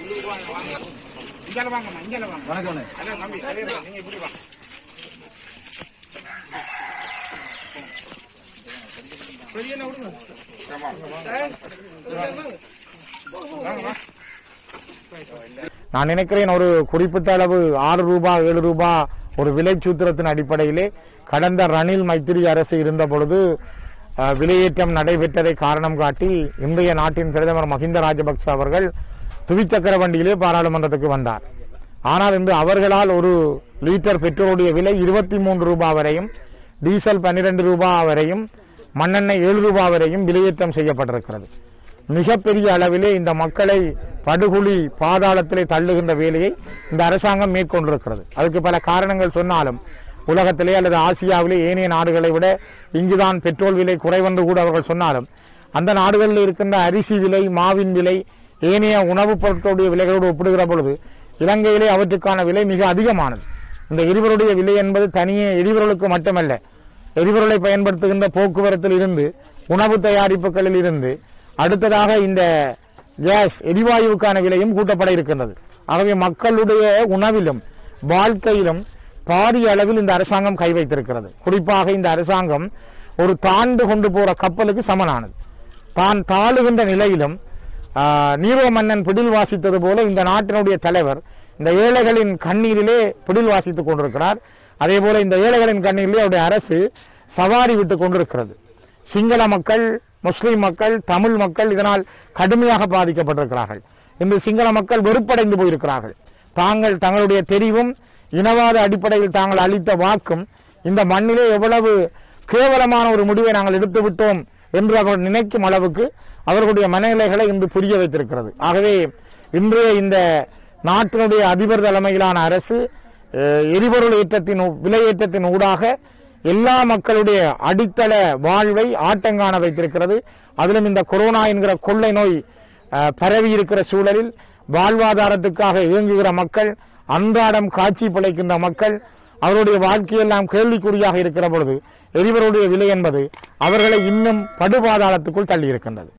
இங்கால வாங்கம்மா இங்கால வாங்க வணக்கம் அதான் தம்பி அதே தான். நீங்க இப்படி வாங்க பெரியண்ணா விடுங்க ஆமா. வாங்க, வாங்க. நான் நினைக்கிறேன் ஒரு குறிப்பிட்ட அளவு ஆறு ரூபாய் ஏழு ரூபாய் ஒரு விலை சூத்திரத்தின் அடிப்படையிலே கடந்த ரணில் மைத்திரி அரசு இருந்த பொழுது அஹ், விலையேற்றம் நடைபெற்றதை காரணம் காட்டி இன்றைய நாட்டின் பிரதமர் மஹிந்த ராஜபக்ச அவர்கள் துவிச்சக்கர வண்டியிலே பாராளுமன்றத்துக்கு வந்தார் ஆனால் இன்று அவர்களால் ஒரு லிட்டர் பெட்ரோலுடைய விலை இருபத்தி மூன்று ரூபாய் வரையும் டீசல் பன்னிரண்டு ரூபாய் வரையும் மண்ணெண்ணெய் ஏழு ரூபாய் வரையும் விலையேற்றம் செய்யப்பட்டிருக்கிறது மிகப்பெரிய அளவிலே இந்த மக்களை படுகுழி பாதாளத்திலே தள்ளுகின்ற வேலையை இந்த அரசாங்கம் மேற்கொண்டிருக்கிறது அதுக்கு பல காரணங்கள் சொன்னாலும் உலகத்திலே அல்லது ஆசியாவிலே ஏனைய நாடுகளை விட இங்குதான் பெட்ரோல் விலை குறைவென்று கூட அவர்கள் சொன்னாலும் அந்த நாடுகளில் இருக்கின்ற அரிசி விலை மாவின் விலை ஏனைய உணவுப் பொருட்களுடைய விலைகளோடு ஒப்பிடுகிற பொழுது இலங்கையிலே அவற்றுக்கான விலை மிக அதிகமானது இந்த எரிபொருளுடைய விலை என்பது தனியே எரிபொருளுக்கு மட்டுமல்ல எரிபொருளை பயன்படுத்துகின்ற போக்குவரத்தில் இருந்து உணவு தயாரிப்புகளில் இருந்து அடுத்ததாக இந்த கேஸ் எரிவாயுவுக்கான விலையும் கூட்டப்பட இருக்கின்றது ஆகவே மக்களுடைய உணவிலும் வாழ்க்கையிலும் பாரிய அளவில் இந்த அரசாங்கம் கை வைத்திருக்கிறது குறிப்பாக இந்த அரசாங்கம் ஒரு தாண்டு கொண்டு போற கப்பலுக்கு சமனானது தான் தாழுகின்ற நிலையிலும் ஆஹ், நீரோ மன்னன் பிடில் வாசித்தது போல இந்த நாட்டினுடைய தலைவர் இந்த ஏழைகளின் கண்ணீரிலே பிடில் வாசித்துக் கொண்டிருக்கிறார் அதே போல இந்த ஏழைகளின் கண்ணீரிலே அவருடைய அரசு சவாரி விட்டுக் கொண்டிருக்கிறது சிங்கள மக்கள் முஸ்லிம் மக்கள் தமிழ் மக்கள் இதனால் கடுமையாக பாதிக்கப்பட்டிருக்கிறார்கள் இன்று சிங்கள மக்கள் வெறுப்படைந்து போயிருக்கிறார்கள் தாங்கள் தங்களுடைய தெரிவும் இனவாத அடிப்படையில் தாங்கள் அளித்த வாக்கும் இந்த மண்ணிலே எவ்வளவு கேவலமான ஒரு முடிவை நாங்கள் எடுத்து விட்டோம் என்று அவர் நினைக்கும் அளவுக்கு அவர்களுடைய மனநிலைகளை இன்று புரிய வைத்திருக்கிறது ஆகவே இன்றைய இந்த நாட்டினுடைய அதிபர் தலைமையிலான அரசு அஹ், எரிபொருள் ஏற்றத்தின் ஊ- விலை ஏற்றத்தின் ஊடாக எல்லா மக்களுடைய அடித்தள வாழ்வை ஆட்டங்காண வைத்திருக்கிறது அதிலும் இந்த கொரோனா என்கிற கொள்ளை நோய் அஹ், பரவி இருக்கிற சூழலில் வாழ்வாதாரத்துக்காக இயங்குகிற மக்கள் அன்றாடம் காட்சி பிழைக்கின்ற மக்கள் அவருடைய வாழ்க்கையெல்லாம் கேள்விக்குறியாக இருக்கிற பொழுது எரிபொருளுடைய விலை என்பது அவர்களை இன்னும் படுபாதாளத்துக்குள் தள்ளி இருக்கின்றது